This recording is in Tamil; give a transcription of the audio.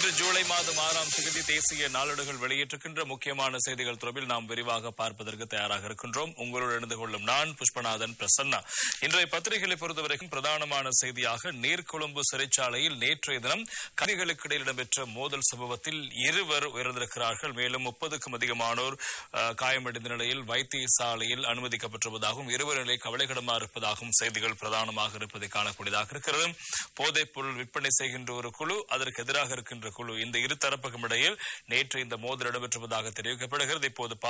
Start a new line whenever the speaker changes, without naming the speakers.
இன்று ஜூலை மாதம் ஆறாம் தேதி தேசிய நாளேடுகள் வெளியிட்டிருக்கின்ற முக்கியமான செய்திகள் தொடர்பில் நாம் விரிவாக பார்ப்பதற்கு தயாராக இருக்கின்றோம் உங்களோடு இணைந்து கொள்ளும் நான் புஷ்பநாதன் பிரசன்னா இன்றைய பத்திரிகைகளை பொறுத்தவரைக்கும் பிரதானமான செய்தியாக நீர்கொழும்பு சிறைச்சாலையில் நேற்றைய தினம் கைதிகளுக்கு இடையில் இடம்பெற்ற மோதல் சம்பவத்தில் இருவர் உயர்ந்திருக்கிறார்கள் மேலும் முப்பதுக்கும் அதிகமானோர் அஹ், காயமடைந்த நிலையில் வைத்தியசாலையில் அனுமதிக்கப்பட்டிருப்பதாகவும் இருவர் நிலை கவலைக்கிடமாக இருப்பதாகவும் செய்திகள் பிரதானமாக இருப்பதை காணக்கூடியதாக இருக்கிறது போதைப் பொருள் விற்பனை செய்கின்ற ஒரு குழு அதற்கு எதிராக இருக்கின்ற குழு இந்த இரு தரப்புக்கும் இடையில் நேற்று இந்த மோதல் இடம்பெற்றுவதாக தெரிவிக்கப்படுகிறது இப்போது